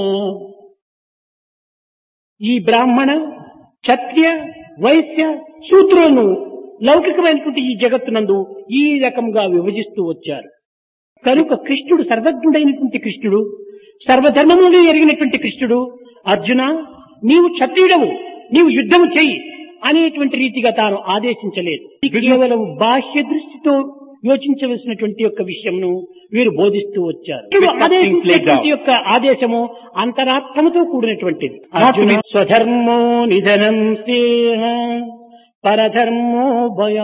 ఈ బ్రాహ్మణ క్షత్రియ వైశ్య శూద్రులను లౌకికమైనటువంటి ఈ జగత్తునందు ఈ రకంగా విభజిస్తూ వచ్చారు కనుక కృష్ణుడు సర్వజ్ఞుడైనటువంటి కృష్ణుడు సర్వధర్మములు ఎరిగినటువంటి కృష్ణుడు అర్జున నీవు క్షత్రియుడవు నీవు యుద్ధము చెయ్యి అనేటువంటి రీతిగా తాను ఆదేశించలేదు ఇది కేవలం బాహ్య దృష్టితో యోచించవలసినటువంటి యొక్క విషయంను వీరు బోధిస్తూ వచ్చారు వీరు ఆదేశించేటువంటి యొక్క ఆదేశము అంతరాత్మతో కూడినటువంటిది అర్జున స్వధర్మో నిధనం స్నేహ పరధర్మో భయా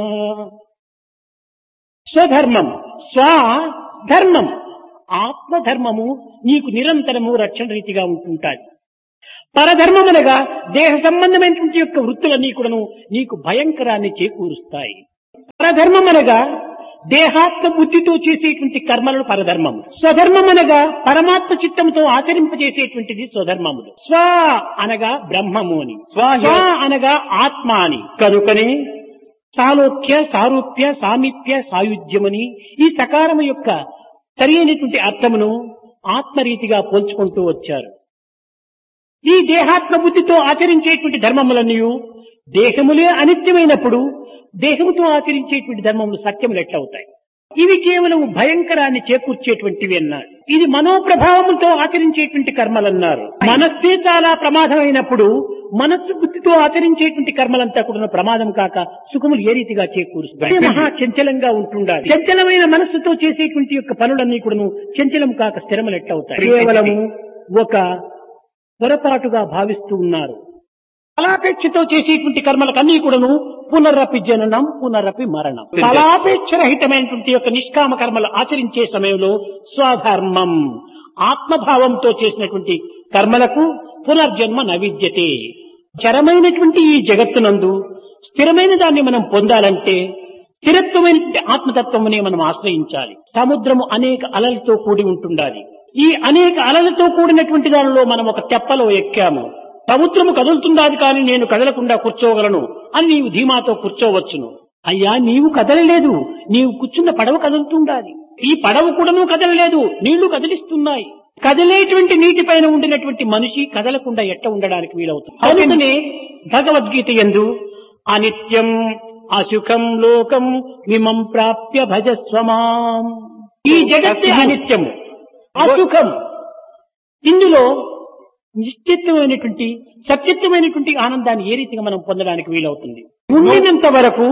స్వధర్మం స్వధర్మం ఆత్మధర్మము నీకు నిరంతరము రక్షణ రీతిగా ఉంటుంటాది పరధర్మం అనగా దేహ సంబంధమైనటువంటి యొక్క వృత్తులన్నీ కూడాను నీకు భయంకరాన్ని చేకూరుస్తాయి పరధర్మం అనగా దేహాత్మ బుద్ధితో చేసేటువంటి కర్మలను పరధర్మము స్వధర్మం అనగా పరమాత్మ చిత్తంతో ఆచరింపజేసేటువంటిది స్వధర్మములు స్వ అనగా బ్రహ్మము అని స్వ అనగా ఆత్మ అని కనుకనే సాలోక్య సారూప్య సామీప్య సాయుధ్యమని ఈ సకారము యొక్క సరైనటువంటి అర్థమును ఆత్మరీతిగా పోల్చుకుంటూ వచ్చారు ఈ దేహాత్మ బుద్ధితో ఆచరించేటువంటి ధర్మములన్నీ దేహములే అనిత్యమైనప్పుడు దేహముతో ఆచరించేటువంటి ధర్మములు సత్యములు ఎట్లవుతాయి ఇవి కేవలం భయంకరాన్ని చేకూర్చేటువంటివి అన్నారు ఇది మనోప్రభావముతో ఆచరించేటువంటి కర్మలన్నారు మనస్సే చాలా ప్రమాదమైనప్పుడు మనస్సు బుద్ధితో ఆచరించేటువంటి కర్మలంతా కూడా ప్రమాదం కాక సుఖములు ఏ రీతిగా చేకూరుస్తాయి మహా చంచలంగా ఉంటుండాలి చంచలమైన మనస్సుతో చేసేటువంటి యొక్క పనులన్నీ కూడాను చంచలం కాక స్థిరములు ఎట్లవుతాయి కేవలము ఒక పొరపాటుగా భావిస్తూ ఉన్నారు ఫలాపేక్షతో చేసేటువంటి కర్మలకన్నీ కూడాను పునరపి జననం పునరపి మరణం ఫలాపేక్ష రహితమైనటువంటి యొక్క నిష్కామ కర్మలు ఆచరించే సమయంలో స్వధర్మం ఆత్మభావంతో చేసినటువంటి కర్మలకు పునర్జన్మ నవిద్యతే చరమైనటువంటి ఈ జగత్తునందు స్థిరమైన దాన్ని మనం పొందాలంటే స్థిరత్వమైనటువంటి ఆత్మతత్వమునే మనం ఆశ్రయించాలి సముద్రము అనేక అలలతో కూడి ఉంటుండాలి ఈ అనేక అలలతో కూడినటువంటి దానిలో మనం ఒక తెప్పలో ఎక్కాము సముద్రము కదులుతుండాది కానీ నేను కదలకుండా కూర్చోగలను అని నీవు ధీమాతో కూర్చోవచ్చును అయ్యా నీవు కదలలేదు నీవు కూర్చున్న పడవ కదులుతుండాలి ఈ పడవ కూడాను కదలలేదు నీళ్లు కదిలిస్తున్నాయి కదిలేటువంటి నీటి పైన ఉండినటువంటి మనిషి కదలకుండా ఎట్ట ఉండడానికి వీలవుతుంది అందుకనే భగవద్గీత ఎందు అనిత్యం అసుఖం లోకం మిమం ప్రాప్య భజస్వమాం ఈ జగత్తే అనిత్యము అసుఖం ఇందులో నిశ్చితమైనటువంటి సత్యత్వమైనటువంటి ఆనందాన్ని ఏ రీతిగా మనం పొందడానికి వీలవుతుంది ఉండినంత వరకు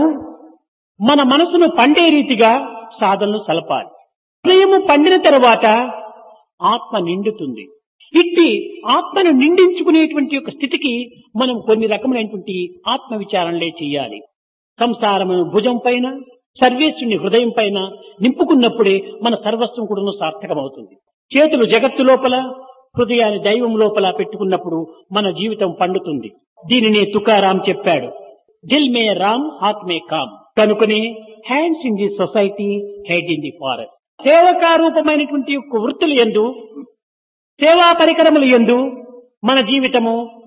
మన మనసును పండే రీతిగా సాధనలు సలపాలి హృదయము పండిన తర్వాత ఆత్మ నిండుతుంది ఇట్టి ఆత్మను నిండించుకునేటువంటి యొక్క స్థితికి మనం కొన్ని రకములైనటువంటి ఆత్మ విచారణలే చేయాలి సంసారము భుజం పైన సర్వేశ్వరుని హృదయం పైన నింపుకున్నప్పుడే మన సర్వస్వం కూడా సార్థకమవుతుంది చేతులు జగత్తు లోపల హృదయాన్ని దైవం లోపల పెట్టుకున్నప్పుడు మన జీవితం పండుతుంది దీనినే తుకారాం చెప్పాడు దిల్ మే రామ్ హాత్ మే కామ్ కనుకనే hands in the society head in the forest సేవకారూపమైనటువంటి యొక్క వృత్తులు ఎందు సేవా పరికరములు ఎందు మన జీవితము